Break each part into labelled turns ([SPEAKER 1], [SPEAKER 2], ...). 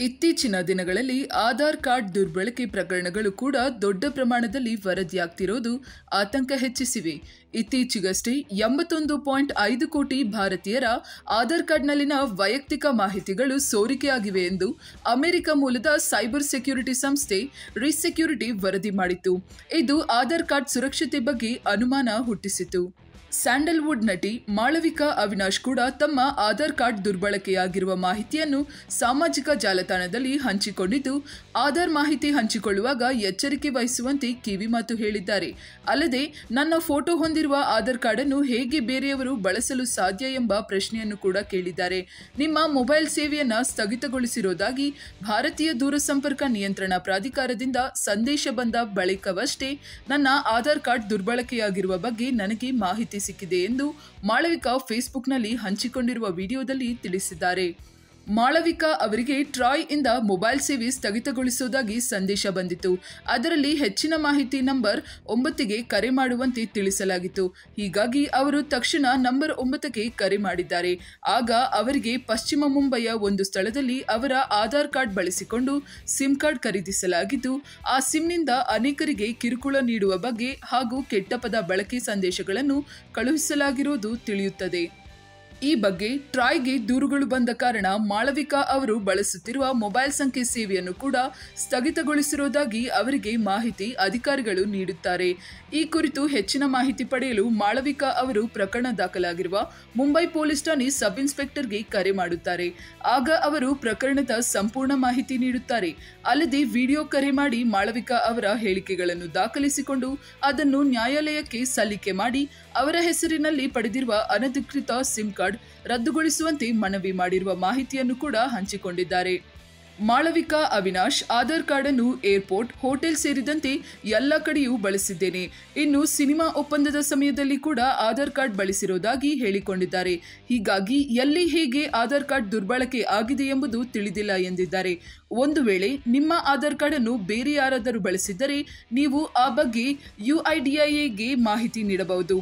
[SPEAKER 1] ಇತ್ತೀಚಿನ ದಿನಗಳಲ್ಲಿ ಆಧಾರ್ ಕಾರ್ಡ್ ದುರ್ಬಳಕೆ ಪ್ರಕರಣಗಳು ಕೂಡ ದೊಡ್ಡ ಪ್ರಮಾಣದಲ್ಲಿ ವರದಿಯಾಗ್ತಿರೋದು ಆತಂಕ ಹೆಚ್ಚಿಸಿವೆ ಇತ್ತೀಚೆಗಷ್ಟೇ ಎಂಬತ್ತೊಂದು ಪಾಯಿಂಟ್ ಐದು ಕೋಟಿ ಭಾರತೀಯರ ಆಧಾರ್ ಕಾರ್ಡ್ನಲ್ಲಿನ ವೈಯಕ್ತಿಕ ಮಾಹಿತಿಗಳು ಸೋರಿಕೆಯಾಗಿವೆ ಎಂದು ಅಮೆರಿಕ ಮೂಲದ ಸೈಬರ್ ಸೆಕ್ಯೂರಿಟಿ ಸಂಸ್ಥೆ ರಿಸ್ ಸೆಕ್ಯೂರಿಟಿ ವರದಿ ಮಾಡಿತ್ತು ಇದು ಆಧಾರ್ ಕಾರ್ಡ್ ಸುರಕ್ಷತೆ ಬಗ್ಗೆ ಅನುಮಾನ ಹುಟ್ಟಿಸಿತು ಸ್ಯಾಂಡಲ್ವುಡ್ ನಟಿ ಮಾಳವಿಕಾ ಅವಿನಾಶ್ ಕೂಡ ತಮ್ಮ ಆಧಾರ್ ಕಾರ್ಡ್ ದುರ್ಬಳಕೆಯಾಗಿರುವ ಮಾಹಿತಿಯನ್ನು ಸಾಮಾಜಿಕ ಜಾಲತಾಣದಲ್ಲಿ ಹಂಚಿಕೊಂಡಿದ್ದು ಆಧಾರ್ ಮಾಹಿತಿ ಹಂಚಿಕೊಳ್ಳುವಾಗ ಎಚ್ಚರಿಕೆ ವಹಿಸುವಂತೆ ಕಿವಿಮಾತು ಹೇಳಿದ್ದಾರೆ ಅಲ್ಲದೆ ನನ್ನ ಫೋಟೋ ಹೊಂದಿರುವ ಆಧಾರ್ ಕಾರ್ಡ್ ಅನ್ನು ಹೇಗೆ ಬೇರೆಯವರು ಬಳಸಲು ಸಾಧ್ಯ ಎಂಬ ಪ್ರಶ್ನೆಯನ್ನು ಕೂಡ ಕೇಳಿದ್ದಾರೆ ನಿಮ್ಮ ಮೊಬೈಲ್ ಸೇವೆಯನ್ನ ಸ್ಥಗಿತಗೊಳಿಸಿರೋದಾಗಿ ಭಾರತೀಯ ದೂರಸಂಪರ್ಕ ನಿಯಂತ್ರಣ ಪ್ರಾಧಿಕಾರದಿಂದ ಸಂದೇಶ ಬಂದ ಬಳಿಕವಷ್ಟೇ ನನ್ನ ಆಧಾರ್ ಕಾರ್ಡ್ ದುರ್ಬಳಕೆಯಾಗಿರುವ ಬಗ್ಗೆ ನನಗೆ ಮಾಹಿತಿ ಸಿಕ್ಕಿದೆ ಎಂದು ಮಾಳವಿಕಾ ಫೇಸ್ಬುಕ್ನಲ್ಲಿ ಹಂಚಿಕೊಂಡಿರುವ ವಿಡಿಯೋದಲ್ಲಿ ತಿಳಿಸಿದ್ದಾರೆ ಮಾಳವಿಕಾ ಅವರಿಗೆ ಟ್ರಾಯ್ ಇಂದ ಮೊಬೈಲ್ ಸೇವೆ ಸ್ಥಗಿತಗೊಳಿಸುವುದಾಗಿ ಸಂದೇಶ ಬಂದಿತ್ತು ಅದರಲ್ಲಿ ಹೆಚ್ಚಿನ ಮಾಹಿತಿ ನಂಬರ್ ಒಂಬತ್ತಿಗೆ ಕರೆ ಮಾಡುವಂತೆ ತಿಳಿಸಲಾಗಿತ್ತು ಹೀಗಾಗಿ ಅವರು ತಕ್ಷಣ ನಂಬರ್ ಒಂಬತ್ತಕ್ಕೆ ಕರೆ ಮಾಡಿದ್ದಾರೆ ಆಗ ಅವರಿಗೆ ಪಶ್ಚಿಮ ಮುಂಬೈಯ ಒಂದು ಸ್ಥಳದಲ್ಲಿ ಅವರ ಆಧಾರ್ ಕಾರ್ಡ್ ಬಳಸಿಕೊಂಡು ಸಿಮ್ ಕಾರ್ಡ್ ಖರೀದಿಸಲಾಗಿದ್ದು ಆ ಸಿಮ್ನಿಂದ ಅನೇಕರಿಗೆ ಕಿರುಕುಳ ನೀಡುವ ಬಗ್ಗೆ ಹಾಗೂ ಕೆಟ್ಟ ಪದ ಬಳಕೆ ಸಂದೇಶಗಳನ್ನು ಕಳುಹಿಸಲಾಗಿರುವುದು ತಿಳಿಯುತ್ತದೆ ಈ ಬಗ್ಗೆ ಟ್ರಾಯ್ಗೆ ದೂರುಗಳು ಬಂದ ಕಾರಣ ಮಾಳವಿಕಾ ಅವರು ಬಳಸುತ್ತಿರುವ ಮೊಬೈಲ್ ಸಂಖ್ಯೆ ಸೇವೆಯನ್ನು ಕೂಡ ಸ್ಥಗಿತಗೊಳಿಸಿರುವುದಾಗಿ ಅವರಿಗೆ ಮಾಹಿತಿ ಅಧಿಕಾರಿಗಳು ನೀಡುತ್ತಾರೆ ಈ ಕುರಿತು ಹೆಚ್ಚಿನ ಮಾಹಿತಿ ಪಡೆಯಲು ಮಾಳವಿಕಾ ಅವರು ಪ್ರಕರಣ ದಾಖಲಾಗಿರುವ ಮುಂಬೈ ಪೊಲೀಸ್ ಠಾಣೆ ಸಬ್ ಇನ್ಸ್ಪೆಕ್ಟರ್ಗೆ ಕರೆ ಮಾಡುತ್ತಾರೆ ಆಗ ಅವರು ಪ್ರಕರಣದ ಸಂಪೂರ್ಣ ಮಾಹಿತಿ ನೀಡುತ್ತಾರೆ ಅಲ್ಲದೆ ವಿಡಿಯೋ ಕರೆ ಮಾಡಿ ಮಾಳವಿಕಾ ಅವರ ಹೇಳಿಕೆಗಳನ್ನು ದಾಖಲಿಸಿಕೊಂಡು ಅದನ್ನು ನ್ಯಾಯಾಲಯಕ್ಕೆ ಸಲ್ಲಿಕೆ ಮಾಡಿ ಅವರ ಹೆಸರಿನಲ್ಲಿ ಪಡೆದಿರುವ ಅನಧಿಕೃತ ಸಿಮ್ ಕಾರ್ಡ್ ರದ್ದುಗೊಳಿಸುವಂತೆ ಮನವಿ ಮಾಡಿರುವ ಮಾಹಿತಿಯನ್ನು ಕೂಡ ಹಂಚಿಕೊಂಡಿದ್ದಾರೆ ಮಾಳವಿಕಾ ಅವಿನಾಶ್ ಆಧಾರ್ ಕಾರ್ಡ್ ಅನ್ನು ಏರ್ಪೋರ್ಟ್ ಹೋಟೆಲ್ ಸೇರಿದಂತೆ ಎಲ್ಲ ಕಡೆಯೂ ಬಳಸಿದ್ದೇನೆ ಇನ್ನು ಸಿನಿಮಾ ಒಪ್ಪಂದದ ಸಮಯದಲ್ಲಿ ಕೂಡ ಆಧಾರ್ ಕಾರ್ಡ್ ಬಳಸಿರೋದಾಗಿ ಹೇಳಿಕೊಂಡಿದ್ದಾರೆ ಹೀಗಾಗಿ ಎಲ್ಲಿ ಹೇಗೆ ಆಧಾರ್ ಕಾರ್ಡ್ ದುರ್ಬಳಕೆ ಆಗಿದೆ ಎಂಬುದು ತಿಳಿದಿಲ್ಲ ಎಂದಿದ್ದಾರೆ ಒಂದು ವೇಳೆ ನಿಮ್ಮ ಆಧಾರ್ ಕಾರ್ಡ್ ಅನ್ನು ಬೇರೆ ಯಾರಾದರೂ ಬಳಸಿದ್ದರೆ ನೀವು ಆ ಬಗ್ಗೆ ಯುಐಡಿಐಎಗೆ ಮಾಹಿತಿ ನೀಡಬಹುದು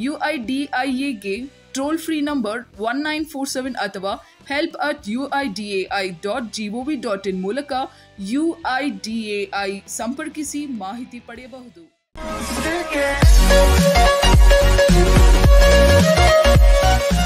[SPEAKER 1] ಯುಐಡಿಐಎಗೆ toll free number one nine four seven ಅಥವಾ help at U I D A I dot G O V dot in ಮೂಲಕ U I D A I ಸಂಪರ್ಕಿಸಿ ಮಾಹಿತಿ ಪಡೆಯಬಹುದು
[SPEAKER 2] Stick it.